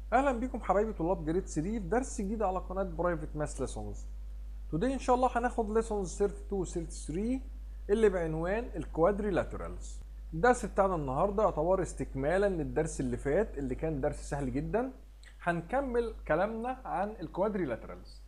اهلا بيكم حبايبي طلاب جريد 3 في درس جديد على قناه برايفت ماس ليسونز توداي ان شاء الله هناخد ليسونز 32 و 33 اللي بعنوان الكوادريلاترالز الدرس بتاعنا النهارده يعتبر استكمالا للدرس اللي فات اللي كان درس سهل جدا هنكمل كلامنا عن الكوادريلاترالز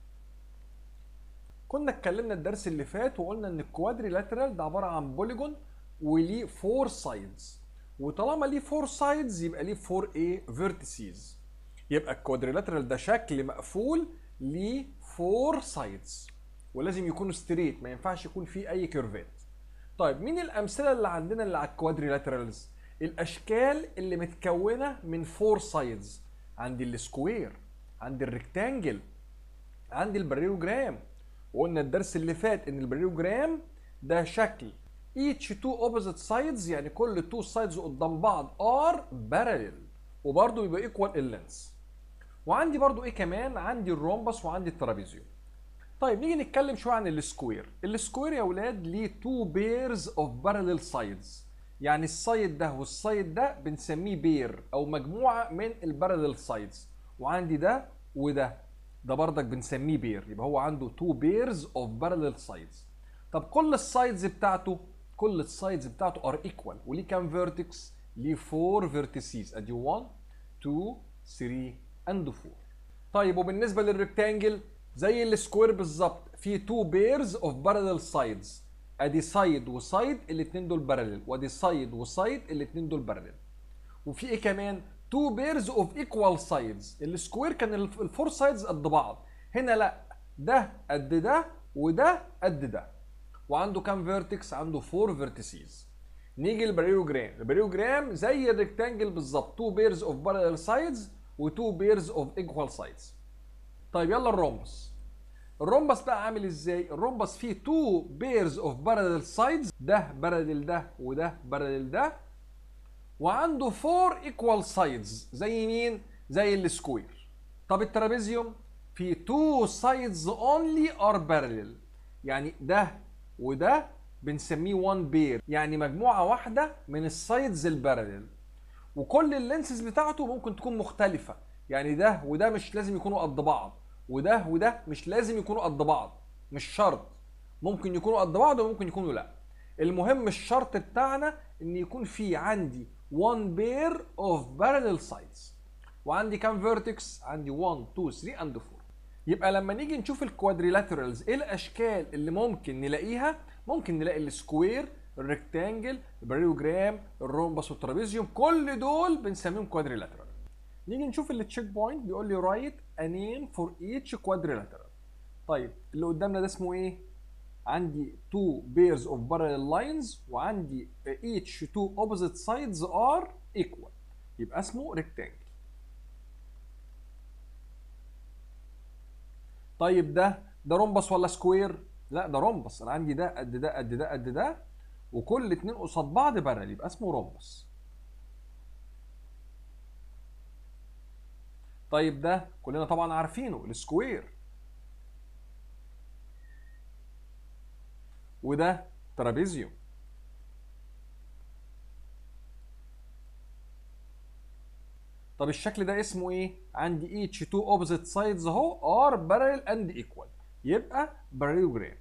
كنا اتكلمنا الدرس اللي فات وقلنا ان الكوادريلاترال ده عباره عن بوليجون وليه فور سايدز وطالما ليه فور سايدز يبقى ليه فور ايه فيرتيسيز يبقى الكوادريلاترال ده شكل مقفول ليه فور سايدز ولازم يكون ستريت ما ينفعش يكون فيه اي كيرفات طيب مين الامثله اللي عندنا اللي على الكوادريلاترالز الاشكال اللي متكونه من فور سايدز عندي السكوير عندي الريكتانجل عندي البريوجرام وقلنا الدرس اللي فات ان البريوجرام ده شكل each two opposite sides يعني كل two sides قدام بعض are parallel وبرضه يبقى equal in length وعندي برضه ايه كمان عندي الرومبس وعندي الترابيزيوم طيب نيجي نتكلم شويه عن السكوير السكوير يا اولاد ليه two pairs of parallel sides يعني السايد ده والسايد ده بنسميه بير او مجموعه من الباراليل سايدز وعندي ده وده ده بردك بنسميه بير يبقى هو عنده two pairs of parallel sides طب كل السايدز بتاعته كل السايدز بتاعته ار ايكوال وليه كام فيرتكس؟ ليه 4 فيرتيسيز ادي 1 2 3 اند 4 طيب وبالنسبه للريكتانجل زي السكوير بالظبط في 2 بيرز اوف بارلل سايدز ادي سايد وسايد الاثنين دول بارلل وادي سايد وسايد الاثنين دول بارلل وفي ايه كمان 2 بيرز اوف ايكوال سايدز السكوير كان الفور سايدز قد بعض هنا لا ده قد ده وده قد ده وعنده كام فيرتكس عنده 4 فيرتيسيز نيجي للبريوجرام البريوجرام زي الريكتانجل بالظبط 2 بيرز اوف بارلل سايدز و2 بيرز اوف ايكوال سايدز طيب يلا الرومبس الرومبس بقى عامل ازاي الرومبس فيه 2 بيرز اوف بارلل سايدز ده بارلل ده وده بارلل ده وعنده 4 ايكوال سايدز زي مين زي السكوير طب الترابيزيوم فيه 2 سايدز اونلي ار بارلل يعني ده وده بنسميه 1 بير يعني مجموعه واحده من السايدز البارلل وكل اللينسز بتاعته ممكن تكون مختلفه يعني ده وده مش لازم يكونوا قد بعض وده وده مش لازم يكونوا قد بعض مش شرط ممكن يكونوا قد بعض وممكن يكونوا لا المهم الشرط بتاعنا ان يكون في عندي 1 بير اوف بارلل سايدز وعندي كام فيرتكس عندي 1 2 3 اند 4 يبقى لما نيجي نشوف الكوادريلاترالز ايه الاشكال اللي ممكن نلاقيها ممكن نلاقي السكوير الريكتانجل البريوجرام الرومبس والترابيزيوم كل دول بنسميهم كوادريلاترال نيجي نشوف التشيك بوينت بيقول لي رايت ا نيم فور ايتش كوادريلاترال طيب اللي قدامنا ده اسمه ايه عندي two pairs of parallel lines وعندي each two opposite sides are equal يبقى اسمه rectangle طيب ده ده رومبس ولا سكوير؟ لا ده رومبس انا عندي ده قد ده قد ده قد ده وكل اتنين قصاد بعض بارل يبقى اسمه رومبس. طيب ده كلنا طبعا عارفينه السكوير. وده ترابيزيوم. طب الشكل ده اسمه ايه؟ عندي each two opposite sides اهو are parallel and equal يبقى parallelogram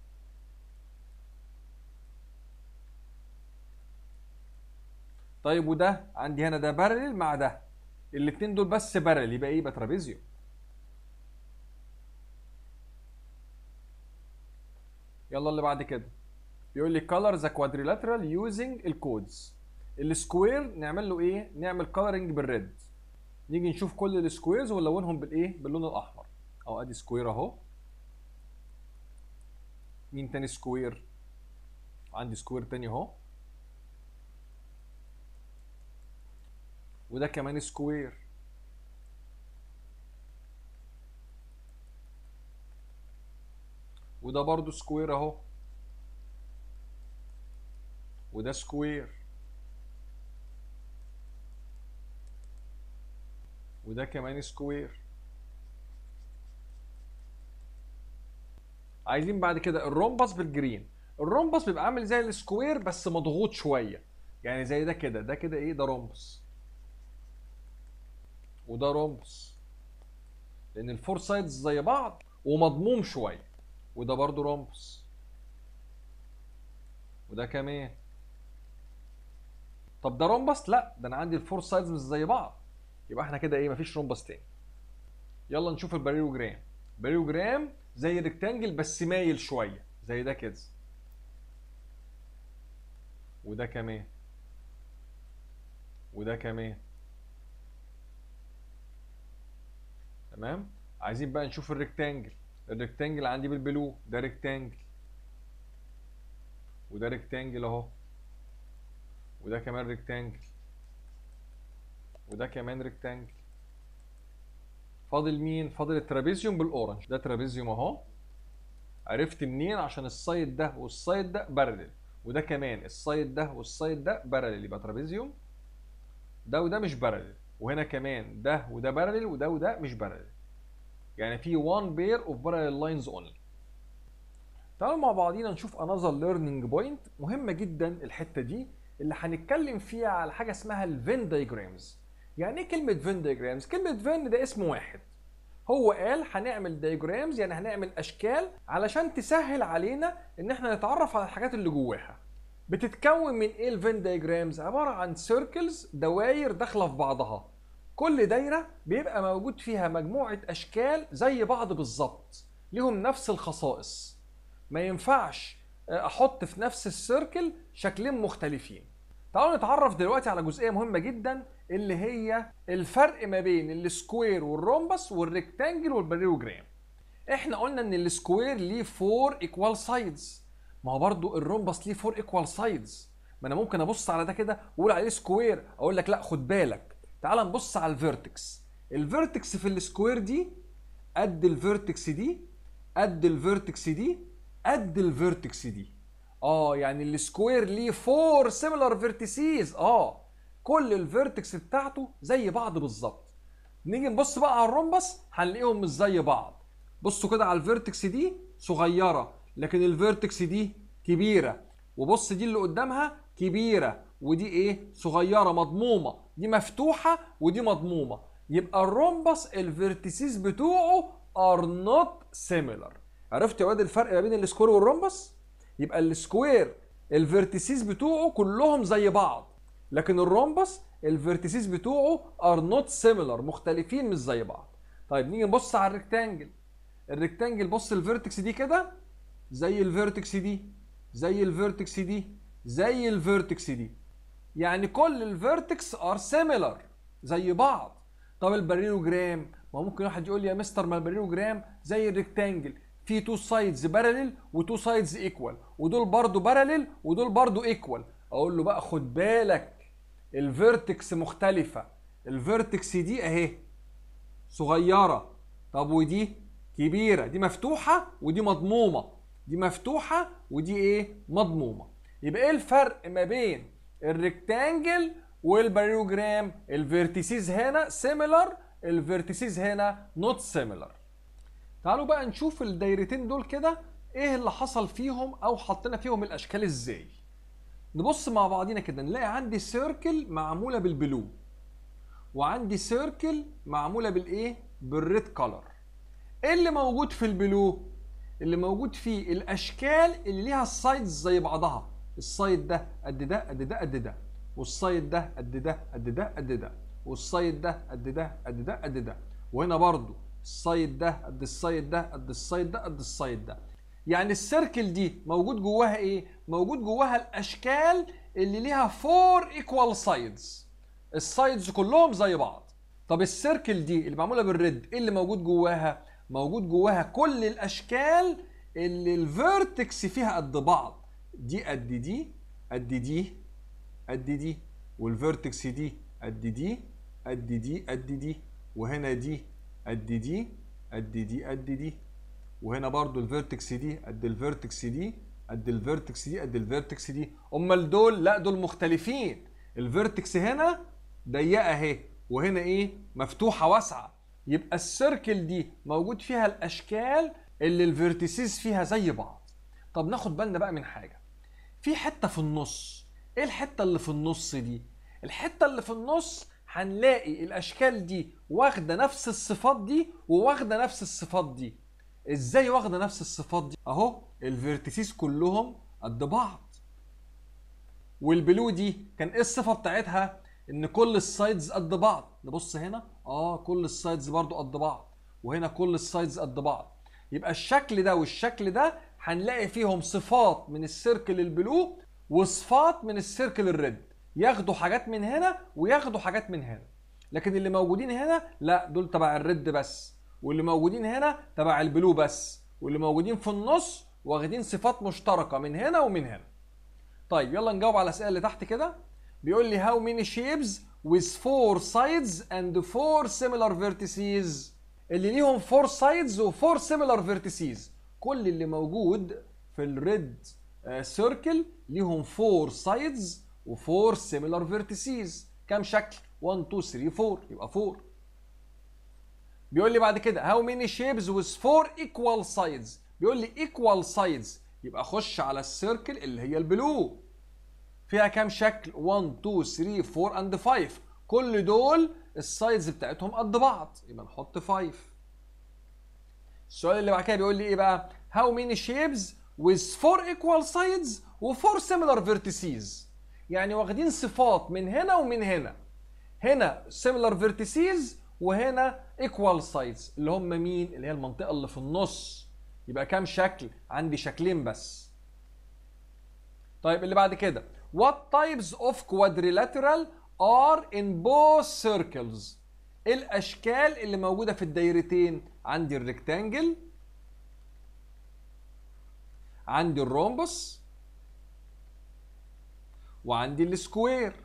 طيب وده عندي هنا ده parallel مع ده الاتنين دول بس parallel يبقى ايه؟ يبقى ترابيزيوم يلا اللي بعد كده بيقول لي color the quadrilateral using الكودز السكوير نعمل له ايه؟ نعمل كولرنج بالريد نيجي نشوف كل السكويرز ونلونهم بالايه؟ باللون الاحمر اهو ادي سكوير اهو مين تاني سكوير؟ عندي سكوير تاني اهو وده كمان سكوير وده برضو سكوير اهو وده سكوير وده كمان سكوير عايزين بعد كده الرومبس بالجرين الرومبس بيبقى عامل زي السكوير بس مضغوط شويه يعني زي ده كده ده كده ايه ده رومبس وده رومبس لان الفور سايدز زي بعض ومضموم شويه وده برضو رومبس وده كمان طب ده رومبس لا ده انا عندي الفور سايدز مش زي بعض يبقى احنا كده ايه مفيش رومبس تاني يلا نشوف الباريوجرام باريوجرام زي الريكتانجل بس مايل شويه زي ده كده وده كمان وده كمان تمام عايزين بقى نشوف الريكتانجل الريكتانجل عندي بالبلو ده ريكتانجل وده ريكتانجل اهو وده كمان ريكتانجل وده كمان ريكتانجل فاضل مين فاضل الترابيزيوم بالاورنج ده ترابيزيوم اهو عرفت منين عشان السايد ده والسايد ده بارلل وده كمان السايد ده والسايد ده بارلل يبقى ترابيزيوم ده وده مش بارلل وهنا كمان ده وده بارلل وده وده مش بارلل يعني في one pair of parallel lines only تعالوا مع بعضينا نشوف another learning point مهمة جدا الحتة دي اللي هنتكلم فيها على حاجة اسمها الفين دايجرامز يعني ايه كلمة فين دايجرامز؟ كلمة فين ده اسم واحد هو قال هنعمل دايجرامز يعني هنعمل اشكال علشان تسهل علينا ان احنا نتعرف على الحاجات اللي جواها بتتكون من ايه الفين دايجرامز عباره عن سيركلز دواير داخله في بعضها كل دايره بيبقى موجود فيها مجموعه اشكال زي بعض بالظبط ليهم نفس الخصائص ما ينفعش احط في نفس السيركل شكلين مختلفين تعالوا نتعرف دلوقتي على جزئيه مهمه جدا اللي هي الفرق ما بين السكوير والرومبس والريكتانجل والباريوجرام احنا قلنا ان السكوير ليه 4 ايكوال سايدز ما هو برضو الرومبس ليه 4 ايكوال سايدز ما انا ممكن ابص على ده كده واقول عليه سكوير اقول لك لا خد بالك تعال نبص على الفيرتكس الفيرتكس في السكوير دي قد الفيرتكس دي قد الفيرتكس دي قد الفيرتكس دي اه يعني السكوير ليه 4 سيميلار فيرتيسيز اه كل الفيرتكس بتاعته زي بعض بالظبط نيجي نبص بقى على الرومبس هنلاقيهم مش زي بعض بصوا كده على الفيرتكس دي صغيره لكن الفيرتكس دي كبيره وبص دي اللي قدامها كبيره ودي ايه صغيره مضمومه دي مفتوحه ودي مضمومه يبقى الرومبس الفيرتيسيز بتوعه ار نوت سيميلر عرفت يا واد الفرق ما بين السكوير والرومبس يبقى السكوير الفيرتيسيز بتوعه كلهم زي بعض لكن الرومبس الفيرتيسيز بتوعه ار نوت سيميلر مختلفين مش زي بعض طيب نيجي نبص على الريكتانجل الريكتانجل بص الفيرتكس دي كده زي الفيرتكس دي زي الفيرتكس دي زي الفيرتكس دي يعني كل الفيرتكس ار سيميلر زي بعض طب الباريلوجرام ما ممكن واحد يقول لي يا مستر ما الباريلوجرام زي الريكتانجل في تو سايدز بارلل وتو سايدز ايكوال ودول برضو بارلل ودول برضو ايكوال اقول له بقى خد بالك الفيرتكس مختلفه الفيرتكس دي اهي صغيره طب ودي كبيره دي مفتوحه ودي مضمومه دي مفتوحه ودي ايه مضمومه يبقى ايه الفرق ما بين الريكتانجل والباريوجرام الفيرتيسيز هنا سيميلر الفيرتيسيز هنا نوت سيميلر تعالوا بقى نشوف الدايرتين دول كده ايه اللي حصل فيهم او حطينا فيهم الاشكال ازاي نبص مع بعضينا كده نلاقي عندي سيركل معموله بالبلو وعندي سيركل معموله بالايه بالريد كولر ايه اللي موجود في البلو اللي موجود فيه الاشكال اللي ليها السايدز زي بعضها السايد ده قد ده قد ده قد ده والسايد ده قد ده قد ده قد ده والسايد ده قد ده قد ده قد ده وهنا برضو السايد ده قد السايد ده قد السايد ده قد السايد ده يعني السيركل دي موجود جواها ايه موجود جواها الاشكال اللي ليها فور ايكوال سايدز السايدز كلهم زي بعض طب السيركل دي اللي معموله بالريد ايه اللي موجود جواها موجود جواها كل الاشكال اللي الفيرتكس فيها قد بعض دي قد دي قد دي قد دي والفيرتكس دي قد دي قد دي قد دي وهنا دي قد دي قد دي قد دي وهنا برضو الفيرتكس دي قد الفيرتكس دي قد الفيرتكس دي قد الفيرتكس دي امال دول لا دول مختلفين الفيرتكس هنا ضيقه اهي وهنا ايه مفتوحه واسعه يبقى السيركل دي موجود فيها الاشكال اللي الفيرتيسيز فيها زي بعض طب ناخد بالنا بقى من حاجه في حته في النص ايه الحته اللي في النص دي الحته اللي في النص هنلاقي الاشكال دي واخده نفس الصفات دي وواخده نفس الصفات دي ازاي واخده نفس الصفات دي اهو الفيرتيسيس كلهم قد بعض والبلو دي كان ايه الصفه بتاعتها ان كل السايدز قد بعض نبص هنا اه كل السايدز برضو قد بعض وهنا كل السايدز قد بعض يبقى الشكل ده والشكل ده هنلاقي فيهم صفات من السيركل البلو وصفات من السيركل الريد ياخدوا حاجات من هنا وياخدوا حاجات من هنا لكن اللي موجودين هنا لا دول تبع الريد بس واللي موجودين هنا تبع البلو بس واللي موجودين في النص واخدين صفات مشتركه من هنا ومن هنا طيب يلا نجاوب على الاسئله اللي تحت كده بيقول لي how many shapes with four sides and four similar vertices اللي ليهم four sides و four similar vertices كل اللي موجود في الريد سيركل ليهم four sides و four similar vertices كام شكل 1 2 3 4 يبقى 4 بيقول لي بعد كده how many shapes with four equal sides بيقول لي equal sides يبقى خش على السيركل اللي هي البلو فيها كام شكل 1 2 3 4 اند 5 كل دول السايدز بتاعتهم قد بعض يبقى نحط 5 السؤال اللي بعد كده بيقول لي ايه بقى how many shapes with four equal sides و four similar vertices يعني واخدين صفات من هنا ومن هنا هنا similar vertices وهنا equal sides اللي هم مين اللي هي المنطقه اللي في النص يبقى كام شكل عندي شكلين بس طيب اللي بعد كده what types of quadrilateral are in both circles ايه الاشكال اللي موجوده في الدايرتين عندي الريكتانجل عندي الرومبس وعندي السكوير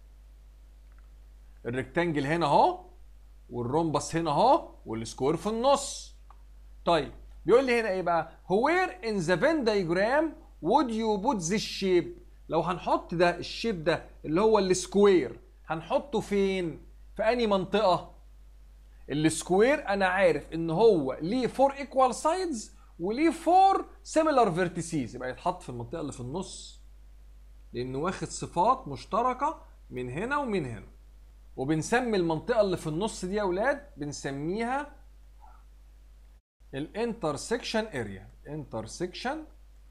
الريكتانجل هنا اهو والرومبس هنا اهو والسكوير في النص طيب بيقول لي هنا ايه بقى where in the Venn diagram would you put this shape لو هنحط ده الشيب ده اللي هو السكوير هنحطه فين في انهي منطقه السكوير انا عارف ان هو ليه 4 ايكوال سايدز وليه 4 سيميلار فيرتيسيز يبقى يتحط في المنطقه اللي في النص لانه واخد صفات مشتركه من هنا ومن هنا وبنسمي المنطقه اللي في النص دي يا اولاد بنسميها الانترسكشن اريا انترسكشن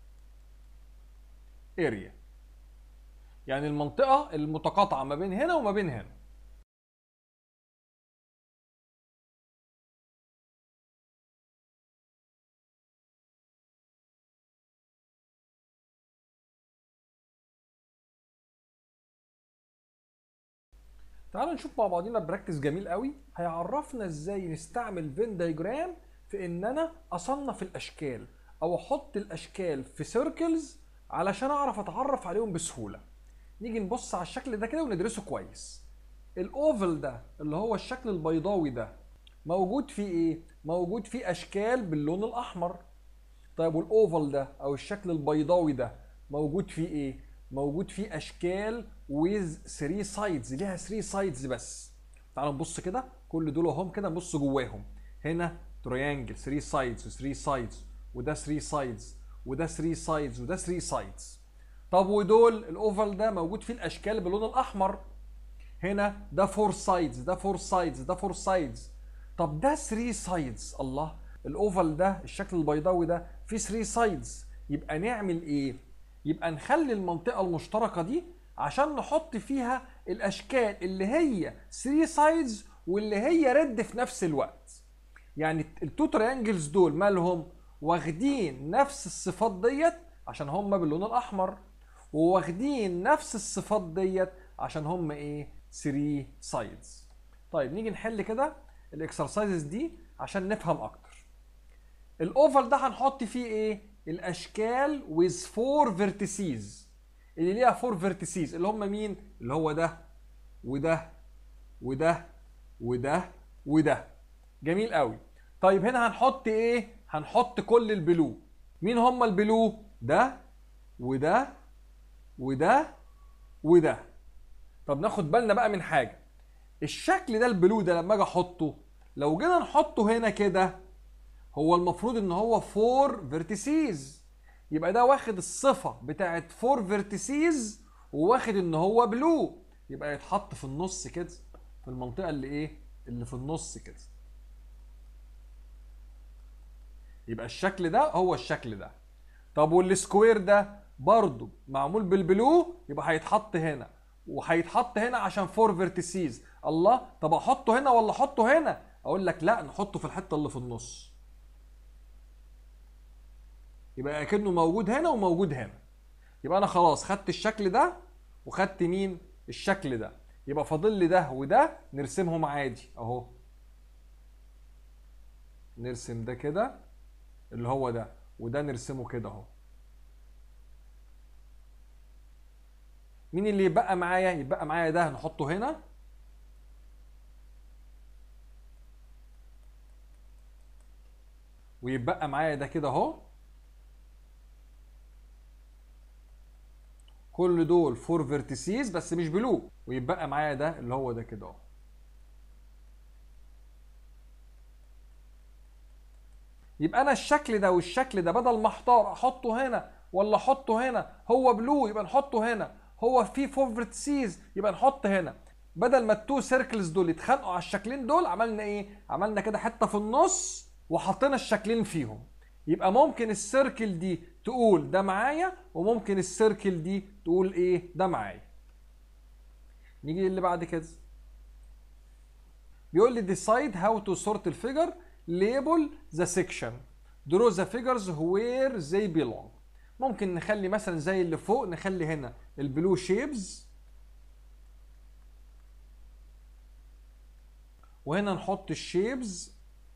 اريا يعني المنطقه المتقاطعه ما بين هنا وما بين هنا تعالوا نشوف مع بعضينا براكتس جميل قوي هيعرفنا ازاي نستعمل فين دايجرام في ان انا اصنف الاشكال او احط الاشكال في سيركلز علشان اعرف اتعرف عليهم بسهوله نيجي نبص على الشكل ده كده وندرسه كويس الاوفل ده اللي هو الشكل البيضاوي ده موجود فيه ايه موجود فيه اشكال باللون الاحمر طيب والاوفل ده او الشكل البيضاوي ده موجود فيه ايه موجود فيه اشكال with 3 سايدز ليها 3 سايدز بس تعالوا نبص كده كل دول اهم كده نبص جواهم هنا تريانجل 3 سايدز و3 سايدز وده 3 سايدز وده 3 سايدز وده 3 سايدز طب ودول الاوفال ده موجود فيه الاشكال باللون الاحمر هنا ده 4 سايدز ده 4 سايدز ده 4 سايدز طب ده 3 سايدز الله الاوفال ده الشكل البيضاوي ده فيه 3 سايدز يبقى نعمل ايه يبقى نخلي المنطقه المشتركه دي عشان نحط فيها الاشكال اللي هي 3 سايدز واللي هي ريد في نفس الوقت يعني التو تريانجلز دول مالهم واخدين نفس الصفات ديت عشان هم باللون الاحمر وواخدين نفس الصفات ديت عشان هم ايه 3 سايدز طيب نيجي نحل كده الاكسرسايزز دي عشان نفهم اكتر الاوفال ده هنحط فيه ايه الاشكال with 4 vertices اللي ليها 4 vertices اللي هم مين اللي هو ده وده وده وده وده جميل قوي طيب هنا هنحط ايه هنحط كل البلو مين هم البلو ده وده وده وده طب ناخد بالنا بقى من حاجه الشكل ده البلو ده لما اجي احطه لو جينا نحطه هنا كده هو المفروض ان هو 4 فيرتيسيز يبقى ده واخد الصفه بتاعت 4 فيرتيسيز وواخد ان هو بلو يبقى يتحط في النص كده في المنطقه اللي ايه اللي في النص كده يبقى الشكل ده هو الشكل ده طب والسكوير ده برضو معمول بالبلو يبقى هيتحط هنا وهيتحط هنا عشان فور فيرتيسيز الله طب احطه هنا ولا احطه هنا اقول لك لا نحطه في الحته اللي في النص يبقى اكنه موجود هنا وموجود هنا يبقى انا خلاص خدت الشكل ده وخدت مين الشكل ده يبقى فاضل لي ده وده نرسمهم عادي اهو نرسم ده كده اللي هو ده وده نرسمه كده اهو مين اللي يبقى معايا يبقى معايا ده هنحطه هنا ويبقى معايا ده كده اهو كل دول فور فيرتيسيز بس مش بلو ويبقى معايا ده اللي هو ده كده اهو يبقى انا الشكل ده والشكل ده بدل ما احتار احطه هنا ولا احطه هنا هو بلو يبقى نحطه هنا هو في فور فيرتيسيز يبقى نحط هنا بدل ما التو سيركلز دول يتخانقوا على الشكلين دول عملنا ايه عملنا كده حته في النص وحطينا الشكلين فيهم يبقى ممكن السيركل دي تقول ده معايا وممكن السيركل دي تقول ايه ده معايا نيجي اللي بعد كده بيقول لي decide how to sort الفيجر label the section draw the figures where they belong ممكن نخلي مثلا زي اللي فوق نخلي هنا البلو شيبز وهنا نحط الشيبز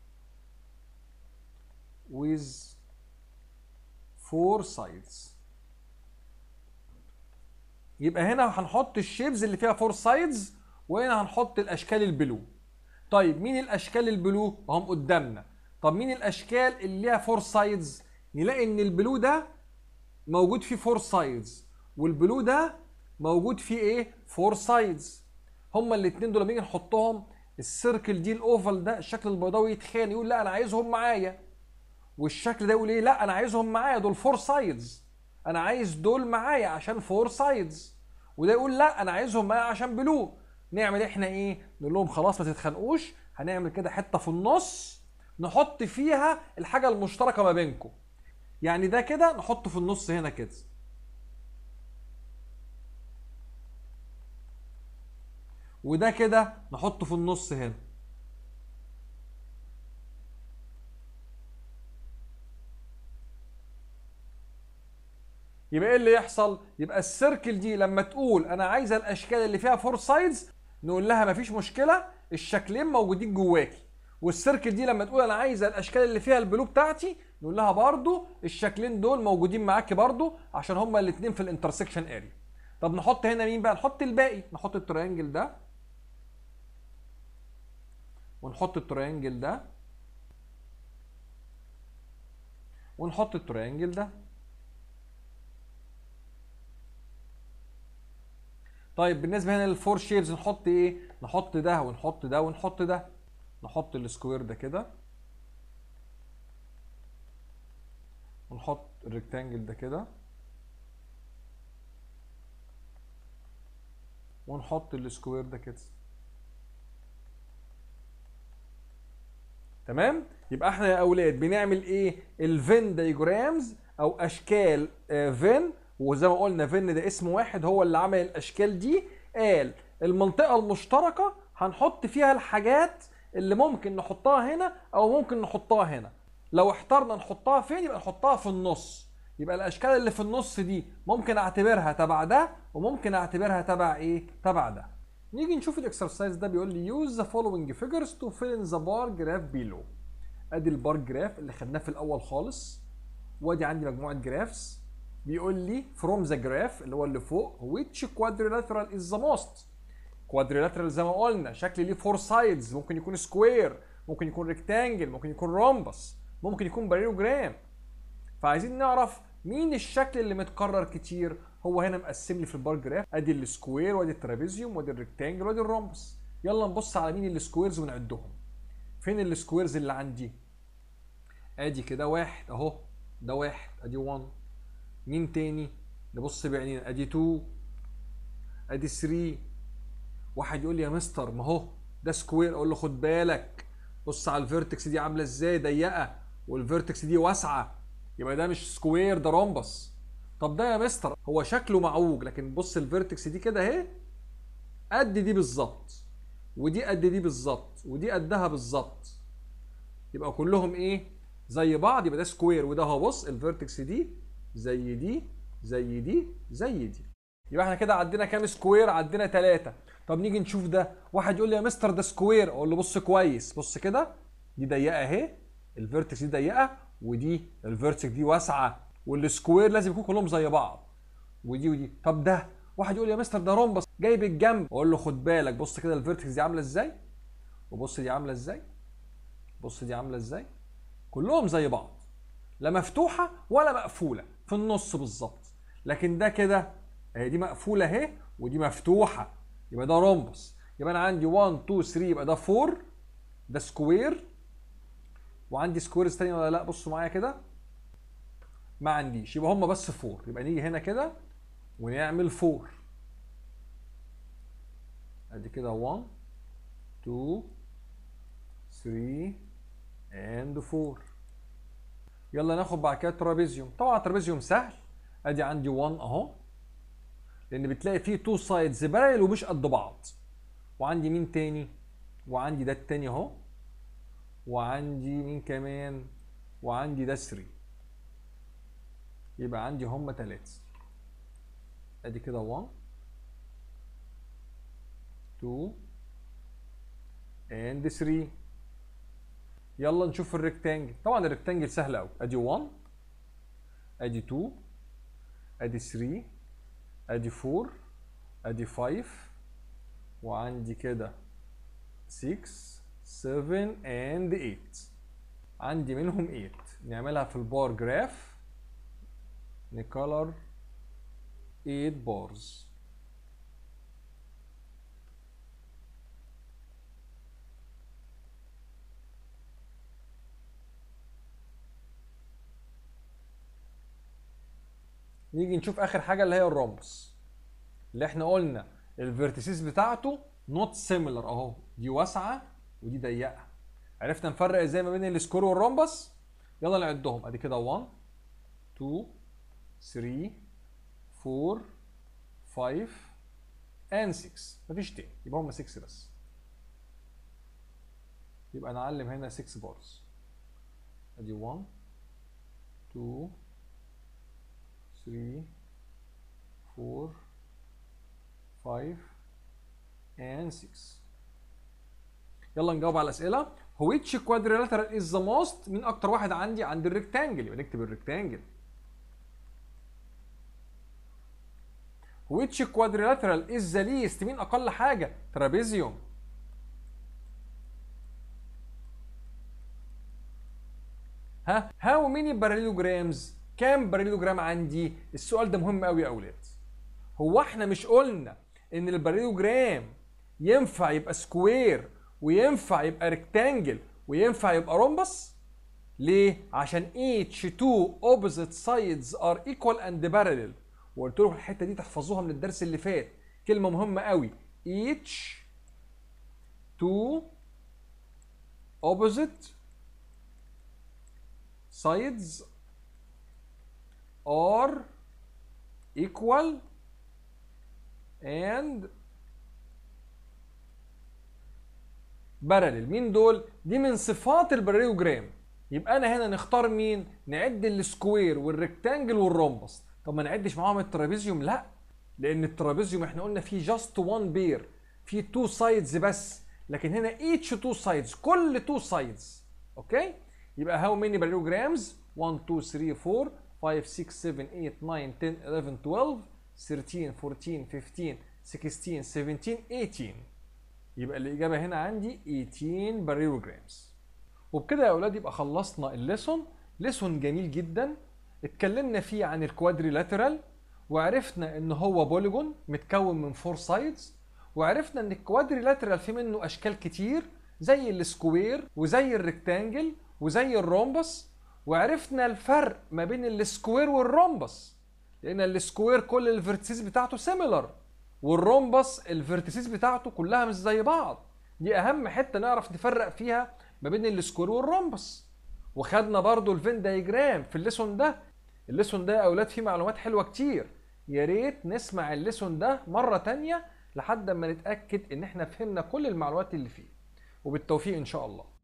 with four sides يبقى هنا هنحط الشيبز اللي فيها فور سايدز وهنا هنحط الاشكال البلو طيب مين الاشكال البلو هم قدامنا طب مين الاشكال اللي ليها فور سايدز نلاقي ان البلو ده موجود فيه فور سايدز والبلو ده موجود فيه ايه فور سايدز هما الاثنين دول لما نيجي نحطهم السيركل دي الاوفال ده الشكل البيضاوي يتخان يقول لا انا عايزهم معايا والشكل ده يقول ايه لا انا عايزهم معايا دول فور سايدز انا عايز دول معايا عشان فور سايدز وده يقول لا انا عايزهم معايا عشان بلو نعمل احنا ايه نقول لهم خلاص ما تتخانقوش هنعمل كده حته في النص نحط فيها الحاجه المشتركه ما بينكم يعني ده كده نحطه في النص هنا كده وده كده نحطه في النص هنا يبقى ايه اللي يحصل يبقى السيركل دي لما تقول انا عايزه الاشكال اللي فيها فور سايدز نقول لها مفيش مشكله الشكلين موجودين جواكي والسيركل دي لما تقول انا عايزه الاشكال اللي فيها البلو بتاعتي نقول لها برضو الشكلين دول موجودين معاكي برضو عشان هما الاثنين في الانترسكشن اريا طب نحط هنا مين بقى نحط الباقي نحط التريانجل ده ونحط التريانجل ده ونحط التريانجل ده طيب بالنسبه هنا للفور شيبز نحط ايه نحط ده ونحط ده ونحط ده نحط السكوير ده كده ونحط الريكتانجل ده كده ونحط السكوير ده كده تمام يبقى احنا يا اولاد بنعمل ايه الفين دايجرامز او اشكال آه، فين وزي ما قلنا فين ده اسم واحد هو اللي عمل الاشكال دي قال المنطقه المشتركه هنحط فيها الحاجات اللي ممكن نحطها هنا او ممكن نحطها هنا لو احترنا نحطها فين يبقى نحطها في النص يبقى الاشكال اللي في النص دي ممكن اعتبرها تبع ده وممكن اعتبرها تبع ايه تبع ده نيجي نشوف الاكسرسايز ده بيقول لي use the following figures to fill in the bar graph below ادي البار جراف اللي خدناه في الاول خالص وادي عندي مجموعه جرافس بيقول لي from the graph اللي هو اللي فوق which quadrilateral is the most quadrilateral زي ما قلنا شكل ليه فور سايدز ممكن يكون سكوير ممكن يكون ريكتانجل ممكن يكون رومبس ممكن يكون باريوجرام فعايزين نعرف مين الشكل اللي متكرر كتير هو هنا مقسم لي في البار جراف ادي السكوير وادي الترابيزيوم وادي الريكتانجل وادي الرومبس يلا نبص على مين السكويرز ونعدهم فين السكويرز اللي عندي ادي كده واحد اهو ده واحد ادي 1 مين تاني نبص بعينينا ادي 2 ادي 3 واحد يقول لي يا مستر ما هو ده سكوير اقول له خد بالك بص على الفيرتكس دي عامله ازاي ضيقه والفيرتكس دي واسعه يبقى ده مش سكوير ده رومبس طب ده يا مستر هو شكله معوج لكن بص الفيرتكس دي كده اهي قد دي بالظبط ودي قد دي بالظبط ودي قدها بالظبط يبقى كلهم ايه زي بعض يبقى ده سكوير وده اهو بص الفيرتكس دي زي دي زي دي زي دي يبقى احنا كده عندنا كام سكوير عندنا ثلاثة طب نيجي نشوف ده واحد يقول لي يا مستر ده سكوير اقول له بص كويس بص كده دي ضيقه اهي الفيرتكس دي ضيقه ودي الفيرتكس دي واسعه والسكوير لازم يكون كلهم زي بعض ودي ودي طب ده واحد يقول لي يا مستر ده رومبس جايب الجنب اقول له خد بالك بص كده الفيرتكس دي عامله ازاي وبص دي عامله ازاي بص دي عامله ازاي كلهم زي بعض لا مفتوحه ولا مقفوله في النص بالظبط لكن ده كده اهي دي مقفوله اهي ودي مفتوحه يبقى ده رومبس يبقى انا عندي 1 2 3 يبقى ده 4 ده سكوير وعندي سكويرز تانية ولا لا بصوا معايا كده ما عنديش يبقى هم بس 4 يبقى نيجي هنا كده ونعمل 4 ادي كده 1 2 3 and 4 يلا ناخد بعد كده ترابيزيوم طبعا الترابيزيوم سهل ادي عندي 1 اهو لان بتلاقي فيه تو سايدز بارل ومش قد بعض وعندي مين تاني وعندي ده التاني اهو وعندي مين كمان وعندي ده 3 يبقى عندي هما تلاتة ادي كده 1 2 and 3 يلا نشوف الريكتانجل طبعا الريكتانجل سهل قوي ادي 1 ادي 2 ادي 3 ادي 4 ادي 5 وعندي كده 6 7 and 8 عندي منهم 8 نعملها في البار جراف نكولر 8 بارز نيجي نشوف اخر حاجه اللي هي الرومبس اللي احنا قلنا الفيرتيسيس بتاعته نوت سيميلر اهو دي واسعه ودي ضيقه عرفنا نفرق ازاي ما بين السكور والرومبس يلا نعدهم ادي كده 1 2 3 4 5 and 6 مفيش تاني يبقى هم 6 بس يبقى نعلم هنا 6 بارز ادي 1 2 3 4 5 and 6 يلا نجاوب على الاسئله which quadrilateral is the most مين اكتر واحد عندي عند الريكتانجل يبقى نكتب الريكتانجل which quadrilateral is the least مين اقل حاجه ترابيزيوم ها how many parallelograms كام باراليلوجرام عندي السؤال ده مهم قوي يا اولاد هو احنا مش قلنا ان الباراليلوجرام ينفع يبقى سكوير وينفع يبقى ريكتانجل وينفع يبقى رومبس ليه عشان each two opposite sides are equal and parallel وقلت لكم الحته دي تحفظوها من الدرس اللي فات كلمه مهمه قوي each two opposite sides are equal and بارلل مين دول؟ دي من صفات الباراليوجرام يبقى انا هنا نختار مين؟ نعد السكوير والريكتانجل والرومبس طب ما نعدش معاهم الترابيزيوم؟ لا لان الترابيزيوم احنا قلنا فيه جاست وان بير فيه تو سايدز بس لكن هنا each two sides كل two sides اوكي؟ يبقى how many parallelograms 1 2 3 4 5 6 7 8 9 10 11 12 13 14 15 16 17 18 يبقى الإجابة هنا عندي 18 باريلوجرامز وبكده يا أولاد يبقى خلصنا الليسون ليسون جميل جدا اتكلمنا فيه عن الكوادريلاترال وعرفنا ان هو بوليجون متكون من فور سايدز وعرفنا ان الكوادريلاترال في منه اشكال كتير زي السكوير وزي الريكتانجل وزي الرومبس وعرفنا الفرق ما بين السكوير والرومبس لان السكوير كل الفيرتسيس بتاعته سيميلر والرومبس الفيرتسيس بتاعته كلها مش زي بعض دي اهم حته نعرف نفرق فيها ما بين السكوير والرومبس وخدنا برضو الفين دايجرام في الليسون ده الليسون ده يا اولاد فيه معلومات حلوه كتير يا ريت نسمع الليسون ده مره تانية لحد ما نتاكد ان احنا فهمنا كل المعلومات اللي فيه وبالتوفيق ان شاء الله